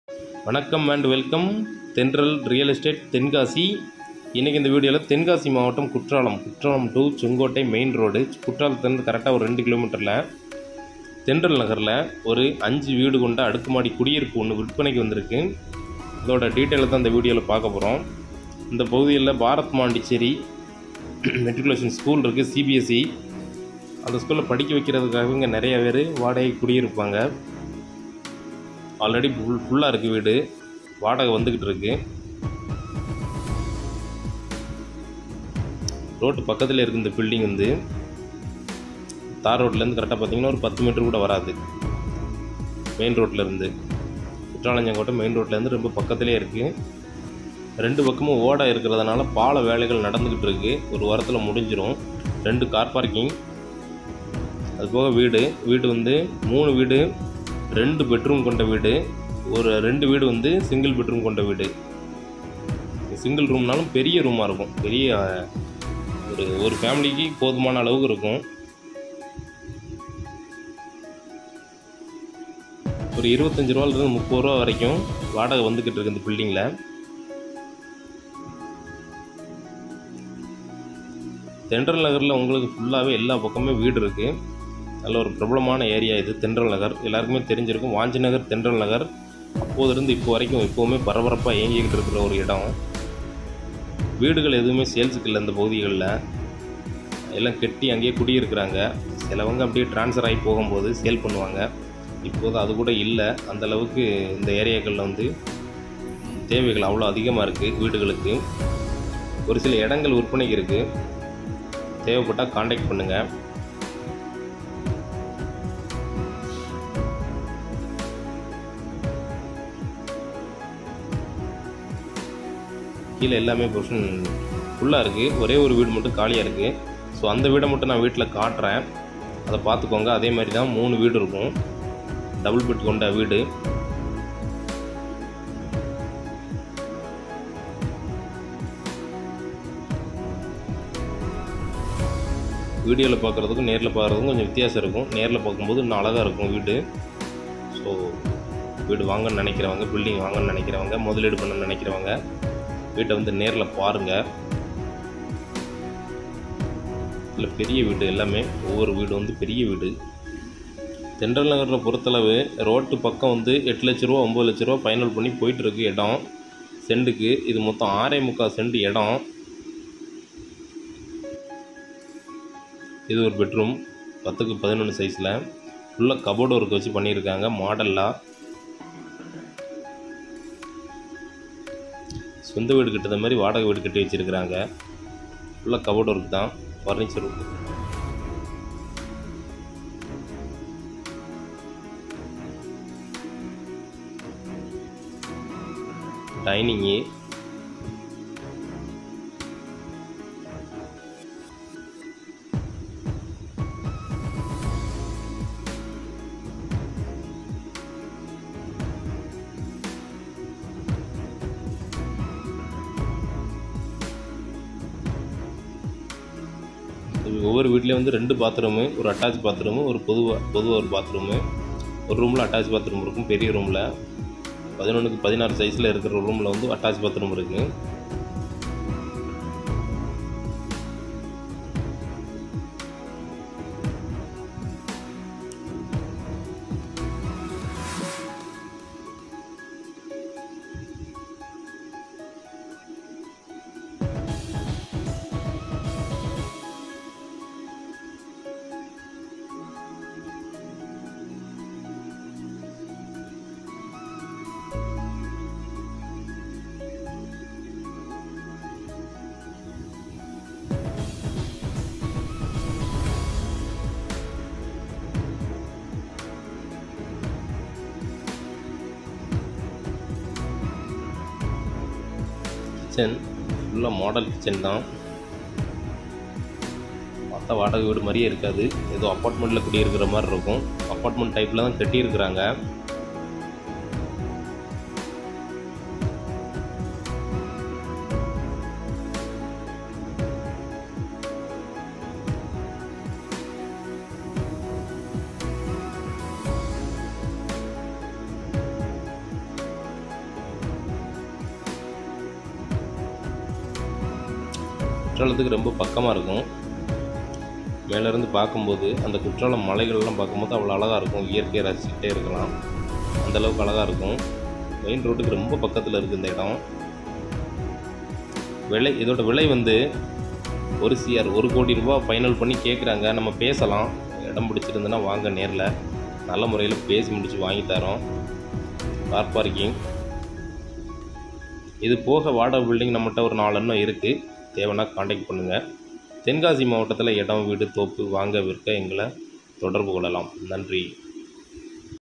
வணக்கம் and welcome Thendral real estate Tenkasi இன்றைக்கி இந்த வீடியோவில் தென்காசி மாவட்டம் Courtallam Courtallam to Sengottai main road குற்றாலத்துலேருந்து கரெக்டாக ஒரு ரெண்டு கிலோமீட்டரில் தென்றல் நகரில் ஒரு அஞ்சு வீடு கொண்ட அடுக்குமாடி குடியிருப்பு ஒன்று விற்பனைக்கு வந்திருக்கு இதோட டீட்டெயிலை தான் இந்த வீடியோவில் பார்க்க போகிறோம் இந்த பகுதியில் பாரத் மாண்டிச்சேரி மெட்ரிகுலேஷன் ஸ்கூல் இருக்குது சிபிஎஸ்சி அந்த ஸ்கூலில் படிக்க வைக்கிறதுக்காக இங்கே நிறைய பேர் வாடகை குடியிருப்பாங்க ஆல்ரெடி ஃபுல் ஃபுல்லாக இருக்குது வீடு வாடகை வந்துக்கிட்டு இருக்கு ரோட்டு பக்கத்தில் இருக்க இந்த பில்டிங் வந்து தார் ரோட்லேருந்து கரெக்டாக பார்த்தீங்கன்னா ஒரு பத்து மீட்டர் கூட வராது மெயின் ரோட்லேருந்து குற்றாலஞ்சங்கோட்டை மெயின் ரோட்லேருந்து ரொம்ப பக்கத்துலேயே இருக்குது ரெண்டு பக்கமும் ஓடை இருக்கிறதுனால பால வேலைகள் நடந்துக்கிட்டு இருக்கு ஒரு வாரத்தில் முடிஞ்சிடும் ரெண்டு கார் பார்க்கிங் அது போக வீடு வீடு வந்து மூணு வீடு ரெண்டு பெட்ரூம் கொண்ட வீடு ஒரு ரெண்டு வீடு வந்து சிங்கிள் பெட்ரூம் கொண்ட வீடு சிங்கிள் ரூம்னாலும் பெரிய ரூமாக இருக்கும் பெரிய ஒரு ஒரு ஃபேமிலிக்கு போதுமான அளவுக்கு இருக்கும் ஒரு இருபத்தஞ்சி ரூபாலேருந்து முப்பது ரூபா வரைக்கும் வாடகை வந்துக்கிட்டு இருக்கு இந்த பில்டிங்கில் தென்றல் நகரில் உங்களுக்கு ஃபுல்லாகவே எல்லா பக்கமே வீடு இருக்குது நல்ல ஒரு பிரபலமான ஏரியா இது தென்றல் நகர் எல்லாருக்குமே தெரிஞ்சிருக்கும் வாஞ்சி நகர் தென்றல் நகர் அப்போதிருந்து இப்போ வரைக்கும் இப்போவுமே பரபரப்பாக இயங்கிக்கிட்டு இருக்கிற ஒரு இடம் வீடுகள் எதுவுமே சேல்ஸுக்கு இல்லை இந்த பகுதிகளில் எல்லாம் கெட்டி அங்கேயே குடியிருக்கிறாங்க சிலவங்க அப்படியே ட்ரான்ஸ்ஃபர் ஆகி போகும்போது சேல் பண்ணுவாங்க இப்போது அது கூட இல்லை அந்த அளவுக்கு இந்த ஏரியாக்களில் வந்து தேவைகள் அவ்வளோ அதிகமாக இருக்குது வீடுகளுக்கு ஒரு சில இடங்கள் விற்பனைக்கு இருக்குது தேவைப்பட்டால் காண்டாக்ட் பண்ணுங்கள் கீழே எல்லாமே பொர்ஷன் ஃபுல்லாக இருக்குது ஒரே ஒரு வீடு மட்டும் காலியாக இருக்குது ஸோ அந்த வீடை மட்டும் நான் வீட்டில் காட்டுறேன் அதை பார்த்துக்கோங்க அதே மாதிரி தான் மூணு வீடு இருக்கும் டபுள் பெட் கொண்ட வீடு வீடியோவில் பார்க்குறதுக்கும் நேரில் பார்க்குறதுக்கும் கொஞ்சம் வித்தியாசம் இருக்கும் நேரில் பார்க்கும்போது இன்னும் அழகாக இருக்கும் வீடு ஸோ வீடு வாங்கன்னு நினைக்கிறவங்க பில்டிங் வாங்கன்னு நினைக்கிறவங்க முதலீடு பண்ணணும்னு நினைக்கிறவங்க வீட்டை வந்து நேரில் பாருங்கள் இல்லை பெரிய வீடு எல்லாமே ஒவ்வொரு வீடு வந்து பெரிய வீடு தென்றல் நகரில் பொறுத்தளவு ரோட்டு பக்கம் வந்து எட்டு லட்ச ரூபா ஒம்பது லட்ச ரூபா ஃபைனல் பண்ணி போயிட்டுருக்கு இடம் செண்டுக்கு இது மொத்தம் ஆறே முக்கால் சென்ட் இடம் இது ஒரு பெட்ரூம் பத்துக்கு பதினொன்று சைஸில் ஃபுல்லாக கபோர்டு ஒர்க் வச்சு பண்ணியிருக்காங்க மாடலாக சொந்த வீடு கட்டுற மாதிரி வாடகை வீடு கட்டி வச்சுருக்கிறாங்க ஃபுல்லாக கபோர்டு ஒர்க் தான் ஃபர்னிச்சர் ஒர்க் டைனிங்கு ஒவ்வொரு வீட்லேயும் வந்து ரெண்டு பாத்ரூமு ஒரு அட்டாச் பாத்ரூமு ஒரு பொதுவாக பொதுவாக ஒரு பாத்ரூமு ஒரு ரூமில் அட்டாச் பாத்ரூம் இருக்கும் பெரிய ரூமில் பதினொன்றுக்கு பதினாறு சைஸில் இருக்கிற ரூமில் வந்து அட்டாச் பாத்ரூம் இருக்குது கிச்சன் ஃபுல்லாக மாடல் கிச்சன் தான் பார்த்தா வாடகை வீடு மாதிரியே இருக்காது ஏதோ அப்பார்ட்மெண்ட்டில் குடியிருக்கிற மாதிரி இருக்கும் அப்பார்ட்மெண்ட் டைப்பில் தான் கட்டியிருக்கிறாங்க குற்றாலத்துக்கு ரொம்ப பக்கமாக இருக்கும் மேலேருந்து பார்க்கும்போது அந்த குற்றாலம் மலைகள்லாம் பார்க்கும்போது அவ்வளோ அழகாக இருக்கும் இயற்கையை ரசிச்சுக்கிட்டே இருக்கலாம் அந்தளவுக்கு அழகாக இருக்கும் மெயின் ரோட்டுக்கு ரொம்ப பக்கத்தில் இருக்குது இந்த இடம் விலை இதோட விலை வந்து ஒரு சிஆர் ஒரு கோடி ரூபா ஃபைனல் பண்ணி கேட்குறாங்க நம்ம பேசலாம் இடம் பிடிச்சிருந்துன்னா வாங்க நேரில் நல்ல முறையில் பேசி முடித்து வாங்கி தரோம் கார் பார்க்கிங் இது போக வாடகை பில்டிங் நம்மகிட்ட ஒரு நாலு எண்ணம் இருக்குது தேவைன்னா காண்டாக்ட் பண்ணுங்கள் தென்காசி மாவட்டத்தில் இடம் வீடு தோப்பு வாங்க விற்க எங்களை தொடர்பு கொள்ளலாம் நன்றி